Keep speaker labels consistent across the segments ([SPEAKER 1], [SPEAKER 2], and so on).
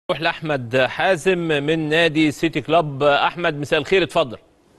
[SPEAKER 1] نروح لاحمد حازم من نادي سيتي كلاب احمد مساء الخير اتفضل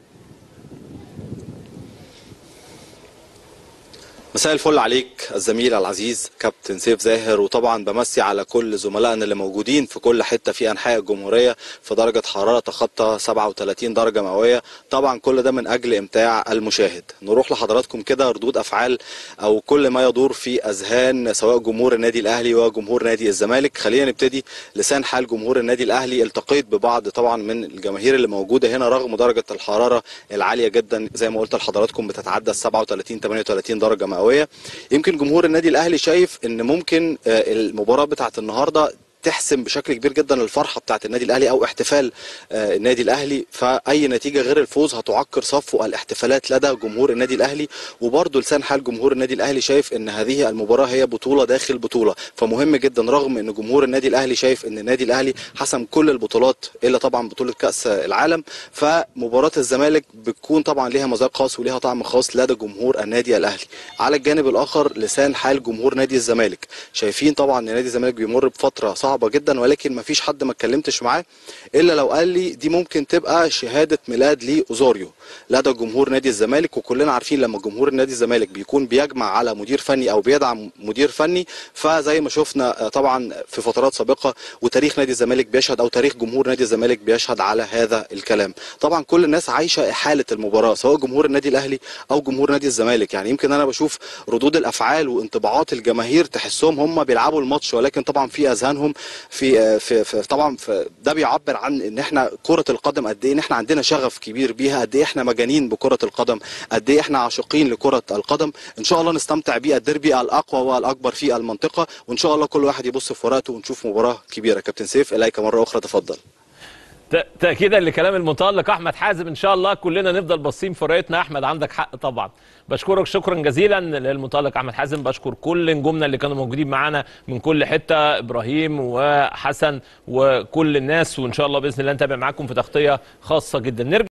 [SPEAKER 2] مساء الفل عليك الزميل العزيز كابتن سيف زاهر وطبعا بمسي على كل زملائنا اللي موجودين في كل حته في انحاء الجمهوريه في درجه حراره تخطى 37 درجه مئويه طبعا كل ده من اجل امتاع المشاهد نروح لحضراتكم كده ردود افعال او كل ما يدور في اذهان سواء جمهور النادي الاهلي وجمهور نادي الزمالك خلينا نبتدي لسان حال جمهور النادي الاهلي التقيت ببعض طبعا من الجماهير اللي موجوده هنا رغم درجه الحراره العاليه جدا زي ما قلت لحضراتكم بتتعدى 37 38 درجه مئويه يمكن جمهور النادي الاهلي شايف ان ممكن آه، المباراه بتاعت النهارده تحسم بشكل كبير جدا الفرحه بتاعت النادي الاهلي او احتفال آه، النادي الاهلي فاي نتيجه غير الفوز هتعكر صفو الاحتفالات لدى جمهور النادي الاهلي وبرضه لسان حال جمهور النادي الاهلي شايف ان هذه المباراه هي بطوله داخل بطوله فمهم جدا رغم ان جمهور النادي الاهلي شايف ان النادي الاهلي حسم كل البطولات الا طبعا بطوله كاس العالم فمباراه الزمالك بتكون طبعا ليها مذاق خاص وليها طعم خاص لدى جمهور النادي الاهلي على الجانب الاخر لسان حال جمهور نادي الزمالك شايفين طبعا ان نادي الزمالك بيمر بفتره صعبه جدا ولكن ما فيش حد ما اتكلمتش معاه الا لو قال لي دي ممكن تبقى شهاده ميلاد لاوزوريو لدى جمهور نادي الزمالك وكلنا عارفين لما جمهور نادي الزمالك بيكون بيجمع على مدير فني او بيدعم مدير فني فزي ما شفنا آه، طبعا في فترات سابقه وتاريخ نادي الزمالك بيشهد او تاريخ جمهور نادي الزمالك بيشهد على هذا الكلام طبعا كل الناس عايشه حاله المباراه سواء جمهور النادي الاهلي او جمهور نادي الزمالك يعني يمكن انا بشوف ردود الافعال وانطباعات الجماهير تحسهم هم بيلعبوا الماتش ولكن طبعا في اذهانهم في آه، في, في طبعا في ده بيعبر عن ان احنا كره القدم قد ايه ان احنا عندنا شغف كبير بيها قد ايه احنا مجانين بكره القدم قد ايه احنا عاشقين لكره القدم ان شاء الله نستمتع بيه الديربي الاقوى والاكبر في المنطقه وان شاء الله كل واحد يبص في ورقته ونشوف مباراه كبيره كابتن سيف اليك مره اخرى تفضل
[SPEAKER 1] ت- تاكيدا لكلام المتالق احمد حازم ان شاء الله كلنا نفضل باصين في رؤيتنا احمد عندك حق طبعا بشكرك شكرا جزيلا للمتالق احمد حازم بشكر كل نجومنا اللي كانوا موجودين معانا من كل حته ابراهيم وحسن وكل الناس وان شاء الله باذن الله نتابع معاكم في تغطيه خاصه جدا نرجع